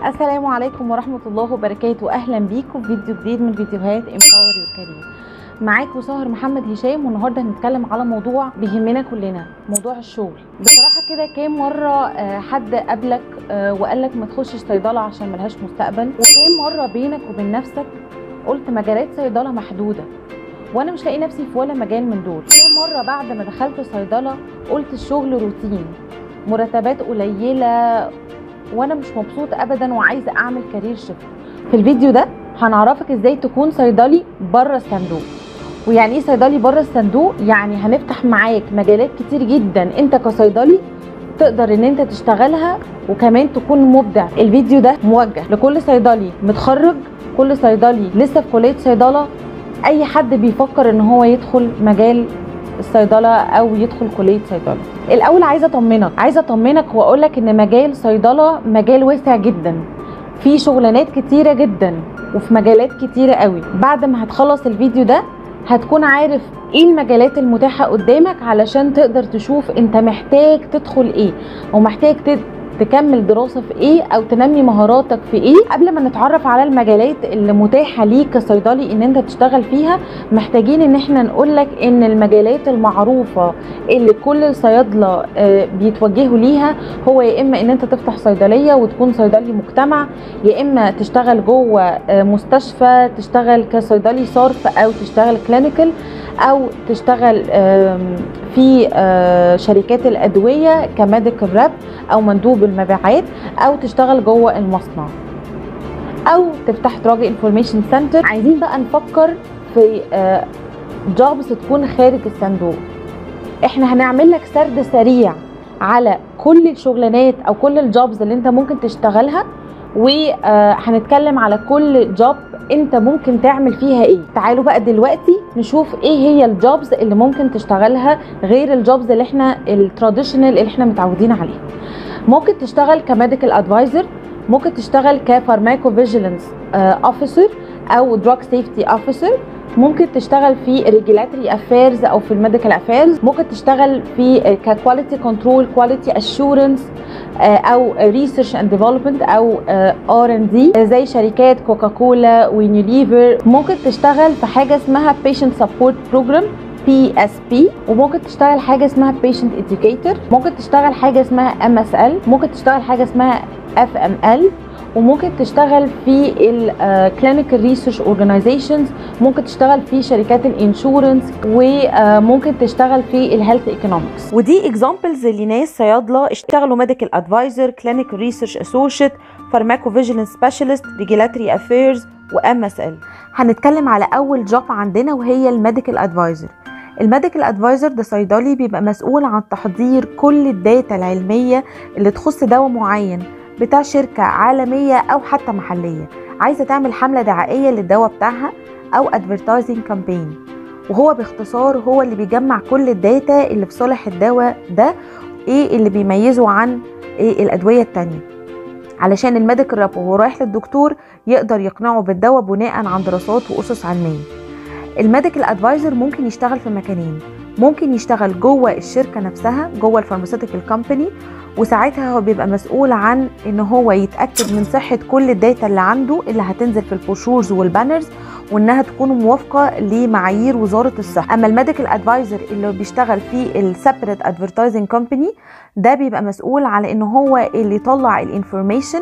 السلام عليكم ورحمة الله وبركاته أهلا بيكم في فيديو جديد من فيديوهات Empower Your Career معاكم سهر محمد هشام والنهارده هنتكلم على موضوع بيهمنا كلنا موضوع الشغل بصراحة كده كام مرة آه، حد قابلك آه، وقال لك ما تخشش صيدلة عشان ملهاش مستقبل وكام مرة بينك وبين نفسك قلت مجالات صيدلة محدودة وانا مش لاقي نفسي في ولا مجال من دول كام مرة بعد ما دخلت صيدلة قلت الشغل روتين مرتبات قليلة وانا مش مبسوط ابدا وعايزه اعمل كارير شيفت في الفيديو ده هنعرفك ازاي تكون صيدلي بره الصندوق ويعني ايه صيدلي بره الصندوق يعني هنفتح معاك مجالات كتير جدا انت كصيدلي تقدر ان انت تشتغلها وكمان تكون مبدع الفيديو ده موجه لكل صيدلي متخرج كل صيدلي لسه في كليه صيدله اي حد بيفكر ان هو يدخل مجال الصيدله او يدخل كليه صيدله الاول عايزه اطمنك عايزه اطمنك واقول لك ان مجال صيدله مجال واسع جدا في شغلانات كتيره جدا وفي مجالات كتيره قوي بعد ما هتخلص الفيديو ده هتكون عارف ايه المجالات المتاحه قدامك علشان تقدر تشوف انت محتاج تدخل ايه او محتاج تد... تكمل دراسه في ايه او تنمي مهاراتك في ايه قبل ما نتعرف على المجالات اللي متاحه ليك كصيدلي ان انت تشتغل فيها محتاجين ان احنا نقول لك ان المجالات المعروفه اللي كل الصيادله آه، بيتوجهوا ليها هو يا اما ان انت تفتح صيدليه وتكون صيدلي مجتمع يا اما تشتغل جوه آه، مستشفى تشتغل كصيدلي صرف او تشتغل كلينيكال او تشتغل آم، في آه، شركات الادويه كميديكال راب او مندوب المبيعات او تشتغل جوه المصنع او تفتح تراجي انفورميشن سنتر عايزين بقى نفكر في جوبز تكون خارج الصندوق احنا هنعمل لك سرد سريع على كل الشغلانات او كل الجوبز اللي انت ممكن تشتغلها وهنتكلم على كل جوب انت ممكن تعمل فيها ايه تعالوا بقى دلوقتي نشوف ايه هي الجوبز اللي ممكن تشتغلها غير الجوبز اللي احنا التراديشنال اللي احنا متعودين عليها ممكن تشتغل كميديكال ادفايزر ممكن تشتغل كفارماكو فيجيلانس اوفيسر او دراج سيفتي اوفيسر ممكن تشتغل في ريجولاتوري افيرز او في الميديكال افيرز ممكن تشتغل في ككواليتي كنترول كواليتي اشورنس او ريسيرش اند ديفلوبمنت او ار ان دي زي شركات كوكاكولا ويونيليفر ممكن تشتغل في حاجه اسمها بيشنت سبورت بروجرام بي اس بي وممكن تشتغل حاجه اسمها بيشنت educator ممكن تشتغل حاجه اسمها ام اس ال ممكن تشتغل حاجه اسمها اف ام ال وممكن تشتغل في الكلينيكال ريسيرش اورجانيزيشنز ممكن تشتغل في شركات الانشورنس وممكن تشتغل في الهيلث ايكونومكس ودي اكزامبلز لناس صيادله اشتغلوا ميديكال ادفايزر كلينيكال ريسيرش اسوشيت فارماكو فيجيلانس سبيشالست ريجولاتوري افيرز وام اس ال هنتكلم على اول جوب عندنا وهي الميديكال ادفايزر الميديكال ادفايزر ده صيدلي بيبقى مسؤول عن تحضير كل الداتا العلميه اللي تخص دواء معين بتاع شركه عالميه او حتى محليه عايزه تعمل حمله دعائيه للدواء بتاعها او ادفرتايزنج كامبين وهو باختصار هو اللي بيجمع كل الداتا اللي في صالح الدواء ده ايه اللي بيميزه عن ايه الادويه التانية علشان الميديكال راب وهو رايح للدكتور يقدر يقنعه بالدواء بناء عن دراسات واسس علميه الميديكال ادفايزر ممكن يشتغل في مكانين ممكن يشتغل جوه الشركه نفسها جوه الفارماسيوتيكال كومباني وساعتها هو بيبقى مسؤول عن ان هو يتاكد من صحه كل الداتا اللي عنده اللي هتنزل في البروشورز والبانرز وانها تكون موافقه لمعايير وزاره الصحه اما الميديكال ادفايزر اللي بيشتغل في السيبريت ادفرتايزنج كومباني ده بيبقى مسؤول على ان هو اللي يطلع الانفورميشن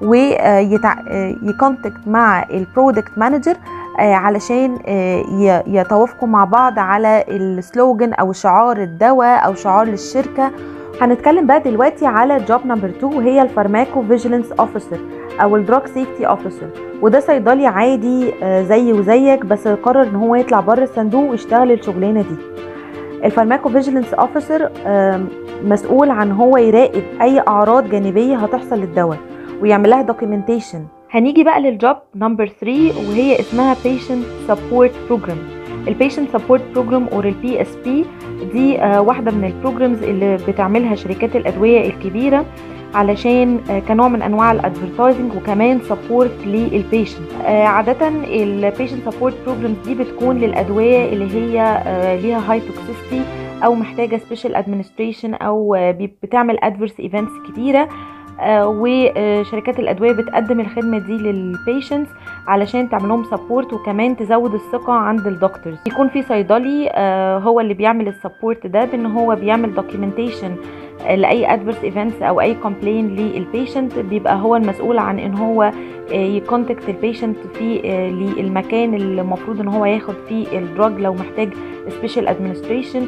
ويكونتكت مع البرودكت مانجر علشان آه، ي- يتوافقوا مع بعض على السلوجن او شعار الدواء او شعار للشركه هنتكلم بقى دلوقتي على جوب نمبر 2 وهي الفارماكو فيجيلانس اوفيسر او الدراج سيفتي اوفيسر وده صيدلي عادي آه، زي وزيك بس قرر ان هو يطلع بره الصندوق ويشتغل الشغلانه دي الفارماكو فيجيلانس اوفيسر مسؤول عن هو يراقب اي اعراض جانبيه هتحصل للدواء ويعمل لها دوكيومنتيشن هنيجي بقى للجوب نمبر 3 وهي اسمها patient support program البيشنت سبورت بروجرام اور البي اس بي دي آه، واحده من البروجرامز اللي بتعملها شركات الادويه الكبيره علشان آه، كنوع من انواع الادفرتايزنج وكمان سبورت للبيشنت عاده البيشنت سبورت بروجرامز دي بتكون للادويه اللي هي آه، ليها هاي توكسيستي او محتاجه سبيشال ادمنستريشن او آه، بي- بتعمل ادفيرس ايفنتس كتيره آه، وشركات الادويه بتقدم الخدمه دي للبيشنتس علشان تعمل لهم سبورت وكمان تزود الثقه عند الدكتورز يكون في صيدلي آه، هو اللي بيعمل السبورت ده بان هو بيعمل دوكيومنتيشن لاي ادفيرس ايفنتس او اي كومبلين للبيشنت بيبقى هو المسؤول عن ان هو يكونتاكت البيشنت في للمكان اللي المفروض ان هو ياخد فيه الدراج لو محتاج سبيشال ادمنستريشن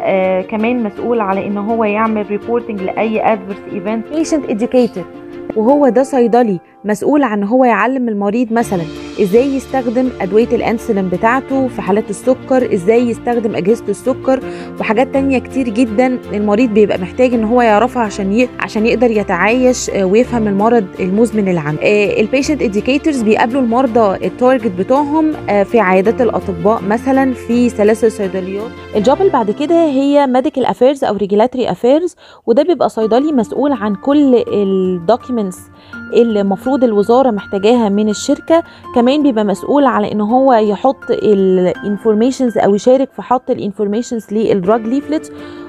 كمان مسؤول على ان هو يعمل ريبورتنج لاي ادفيرس ايفنت بيشنت educated وهو ده صيدلي مسؤول عن هو يعلم المريض مثلا ازاي يستخدم ادويه الانسولين بتاعته في حالات السكر ازاي يستخدم اجهزه السكر وحاجات تانية كتير جدا المريض بيبقى محتاج ان هو يعرفها عشان ي... عشان يقدر يتعايش آه، ويفهم المرض المزمن اللي عنده البيشنت اديوكيتورز بيقابلوا المرضى التارجت بتوعهم آه، في عيادات الاطباء مثلا في سلاسل صيدليات الجوب اللي بعد كده هي ميديكال افيرز او ريجولاتوري افيرز وده بيبقى صيدلي مسؤول عن كل الدوكيومنتس اللي المفروض الوزاره محتاجاها من الشركه كمان بيبقى مسؤول على ان هو يحط الانفورميشنز او يشارك في حط الانفورميشنز للدراج ليفلتس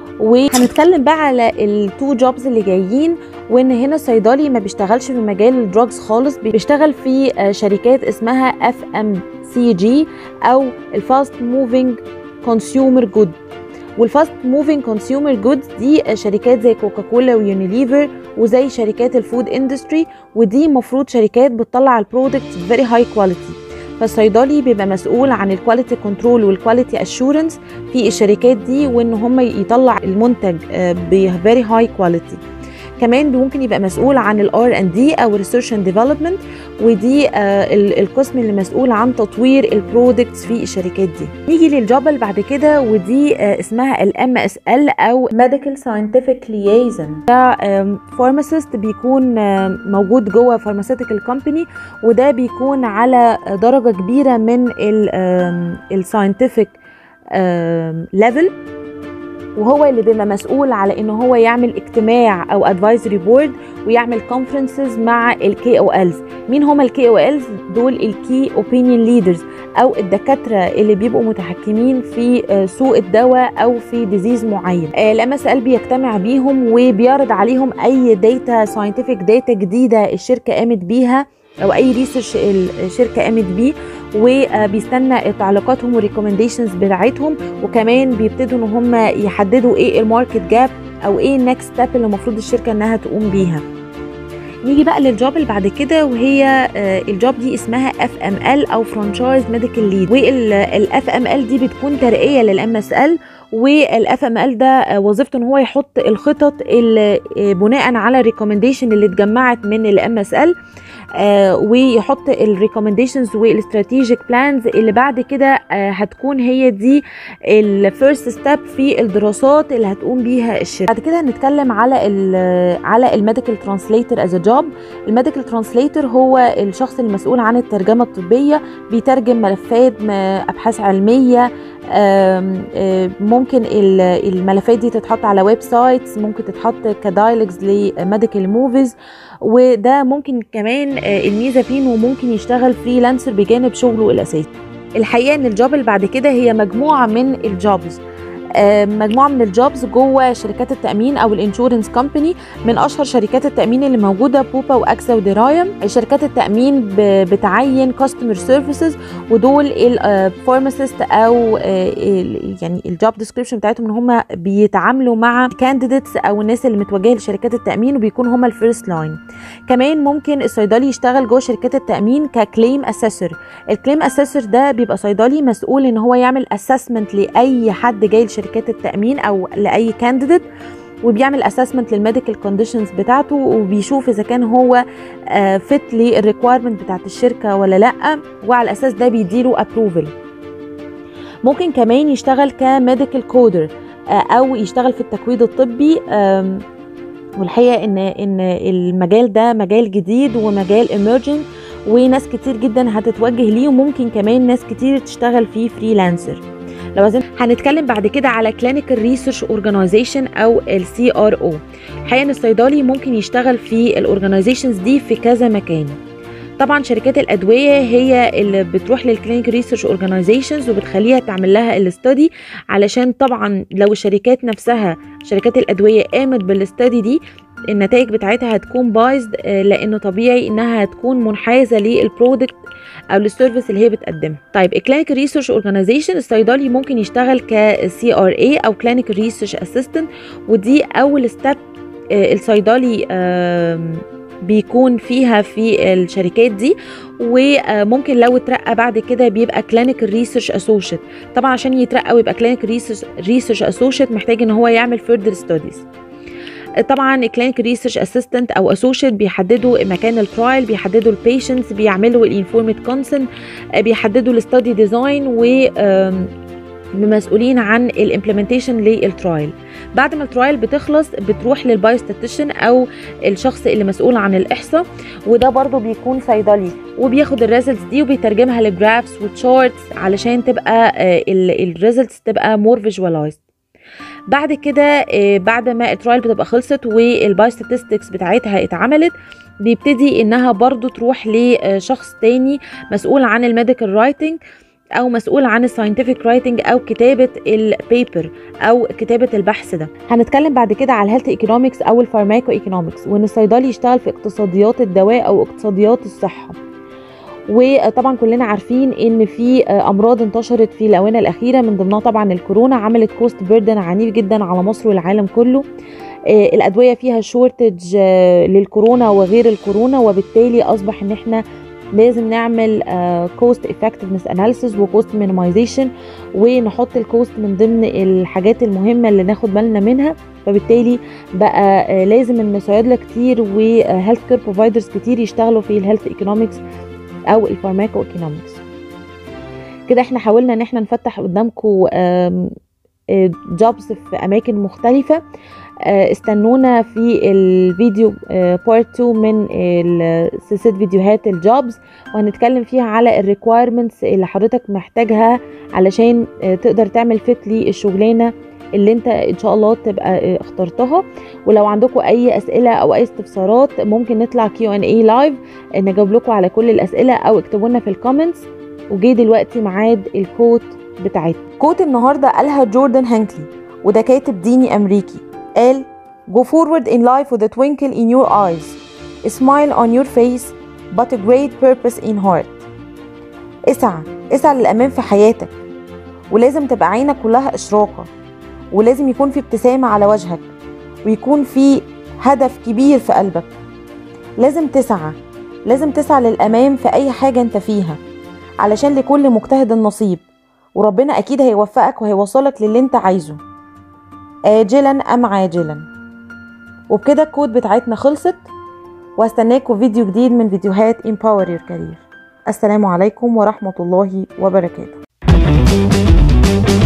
وهنتكلم بقى على التو جوبز اللي جايين وان هنا الصيدلي ما بيشتغلش في مجال الدراجز خالص بيشتغل في آه، شركات اسمها اف ام سي جي او الفاست موفينج كونسيومر جود والفاست موفينج كونسيومر جودز دي شركات زي كوكاكولا ويونيليفر وزي شركات الفود اندستري ودي مفروض شركات بتطلع البرودكت فيري هاي كواليتي فالصيدلي بيبقى مسؤول عن الكواليتي كنترول والكواليتي اشورنس في الشركات دي وان هم يطلع المنتج بفيري هاي كواليتي كمان ممكن يبقى مسؤول عن الار ان دي او ريسيرش اند ديفلوبمنت ودي آه، ال- القسم اللي مسؤول عن تطوير البرودكتس في الشركات دي نيجي للجوب اللي بعد كده ودي آه، اسمها الام اس ال او ميديكال ساينتفك ليايزن فارماسيست بيكون آم، موجود جوه فارماسيتيكال كومباني وده بيكون على درجه كبيره من الساينتفك ليفل وهو اللي بيبقى مسؤول على ان هو يعمل اجتماع او ادفايزري بورد ويعمل كونفرنسز مع الكي او الز مين هم الكي او الز دول الكي اوبينيون ليدرز او الدكاتره اللي بيبقوا متحكمين في آه، سوق الدواء او في ديزيز معين الام اس ال بيجتمع بيهم وبيعرض عليهم اي داتا ساينتفك داتا جديده الشركه قامت بيها او اي ريسيرش الشركه قامت بيه وبيستنى تعليقاتهم والريكومنديشنز بتاعتهم وكمان بيبتدوا ان هم يحددوا ايه الماركت جاب او ايه النكست ستيب اللي المفروض الشركه انها تقوم بيها نيجي بقى للجوب اللي بعد كده وهي آه، الجوب دي اسمها اف ام ال او فرانشايز ميديكال ليد والاف ام ال دي بتكون ترقيه للام اس ال والاف ام ال ده آه، وظيفته ان هو يحط الخطط اللي آه، بناء على الريكومنديشن اللي اتجمعت من الام اس ال ويحط الريكومنديشنز والاستراتيجيك بلانز اللي بعد كده آه، هتكون هي دي الفيرست ستيب في الدراسات اللي هتقوم بيها الشركه بعد كده هنتكلم على ال على الميديكال ترانسليتور از جوب الميديكال ترانسليتور هو الشخص المسؤول عن الترجمه الطبيه بيترجم ملفات م- ابحاث علميه آم، آم، ممكن ال- الملفات دي تتحط على ويب سايتس ممكن تتحط كدايلوجز لميديكال موفيز وده ممكن كمان آه، الميزه فيه انه ممكن يشتغل فريلانسر بجانب شغله الاساسي الحقيقه ان الجوب اللي بعد كده هي مجموعه من الجوبز آه، مجموعه من الجوبز جوه شركات التامين او الانشورنس كومباني من اشهر شركات التامين اللي موجوده بوبا واكسا ودرايم شركات التامين ب- بتعين كاستمر سيرفيسز ودول الفارماسيست او آه، ال- يعني الجوب ديسكريبشن بتاعتهم ان هم بيتعاملوا مع كانديديتس او الناس اللي متوجهه لشركات التامين وبيكون هم الفيرست لاين كمان ممكن الصيدلي يشتغل جوه شركات التامين ككليم اسيسور الكليم اسيسور ده بيبقى صيدلي مسؤول ان هو يعمل اسسمنت لاي حد جاي لشركات التامين او لاي كانديديت وبيعمل اسسمنت للميديكال كونديشنز بتاعته وبيشوف اذا كان هو فيت للريكويرمنت بتاعت الشركه ولا لا وعلى الاساس ده بيديله ابروفل ممكن كمان يشتغل كميديكال كودر او يشتغل في التكويد الطبي آم، والحقيقه ان ان المجال ده مجال جديد ومجال ايمرجنج وناس كتير جدا هتتوجه ليه وممكن كمان ناس كتير تشتغل فيه فريلانسر لو عايزين هنتكلم بعد كده على كلينيكال ريسيرش اورجانيزيشن او السي ار او الحقيقه ان الصيدلي ممكن يشتغل في الاورجانيزيشنز دي في كذا مكان طبعا شركات الادويه هي اللي بتروح للكلينيك ريسيرش اورجانيزيشنز وبتخليها تعمل لها الاستدي علشان طبعا لو الشركات نفسها شركات الادويه قامت بالاستدي دي النتائج بتاعتها هتكون بايظد لانه طبيعي انها هتكون منحازه للبرودكت او للسيرفيس اللي هي بتقدمها طيب الكلينيكال ريسيرش اورجانيزيشن الصيدلي ممكن يشتغل كسي ار اي او كلينيكال ريسيرش اسيستنت ودي اول ستيب الصيدلي بيكون فيها في الشركات دي وممكن لو اترقى بعد كده بيبقى كلينيكال ريسيرش اسوشيت طبعا عشان يترقى ويبقى كلينيكال ريسيرش اسوشيت محتاج ان هو يعمل فيردر ستاديز طبعا الكلينيكال ريسيرش اسيستنت او اسوشيت بيحددوا مكان الترايل بيحددوا البيشنتس بيعملوا الانفورمد كونسنت بيحددوا الستادي ديزاين و مسؤولين عن الامبلمنتيشن للترايل بعد ما الترايل بتخلص بتروح للبايوستاتيشن او الشخص اللي مسؤول عن الاحصاء وده برضو بيكون صيدلي وبياخد الريزلتس دي وبيترجمها لجرافس وتشارتس علشان تبقى الريزلتس تبقى مور فيجوالايزد بعد كده بعد ما الترايل بتبقى خلصت والبايوستاتستكس بتاعتها اتعملت بيبتدي انها برضو تروح لشخص تاني مسؤول عن الميديكال رايتنج او مسؤول عن الساينتفك رايتنج او كتابه البيبر او كتابه البحث ده هنتكلم بعد كده على الهيلث ايكونومكس او الفارماكو ايكونومكس وان الصيدلي يشتغل في اقتصاديات الدواء او اقتصاديات الصحه وطبعا كلنا عارفين ان في امراض انتشرت في الاونه الاخيره من ضمنها طبعا الكورونا عملت كوست بيردن عنيف جدا على مصر والعالم كله الادويه فيها شورتج للكورونا وغير الكورونا وبالتالي اصبح ان احنا لازم نعمل كوست افكتفنس اناليسيس وكوست مينيمايزيشن ونحط الكوست من ضمن الحاجات المهمه اللي ناخد بالنا منها فبالتالي بقى uh, لازم ان صيادله كتير وهيلث كير بروفايدرز كتير يشتغلوا في الهيلث ايكونومكس او الفارماكو ايكونومكس كده احنا حاولنا ان احنا نفتح قدامكم جوبز في اماكن مختلفه استنونا في الفيديو بارت 2 من سلسله فيديوهات الجوبز وهنتكلم فيها على الريكويرمنتس اللي حضرتك محتاجها علشان تقدر تعمل فيت للشغلانه اللي انت ان شاء الله تبقى اخترتها ولو عندكم اي اسئله او اي استفسارات ممكن نطلع كيو ان اي لايف نجاوب لكم على كل الاسئله او اكتبوا لنا في الكومنتس وجي دلوقتي ميعاد الكوت بتاعتنا كوت النهارده قالها جوردن هانكلي وده كاتب ديني امريكي قال Go forward in life with a twinkle in your eyes, a smile on your face, but a great purpose in heart. اسعى اسعى للأمام في حياتك ولازم تبقى عينك كلها إشراقة ولازم يكون في ابتسامة على وجهك ويكون في هدف كبير في قلبك لازم تسعى لازم تسعى للأمام في أي حاجة أنت فيها علشان لكل مجتهد نصيب وربنا أكيد هيوفقك وهيوصلك للي أنت عايزه آجلا أم عاجلا وبكده الكود بتاعتنا خلصت وهستناكم فيديو جديد من فيديوهات Empower Your Career السلام عليكم ورحمة الله وبركاته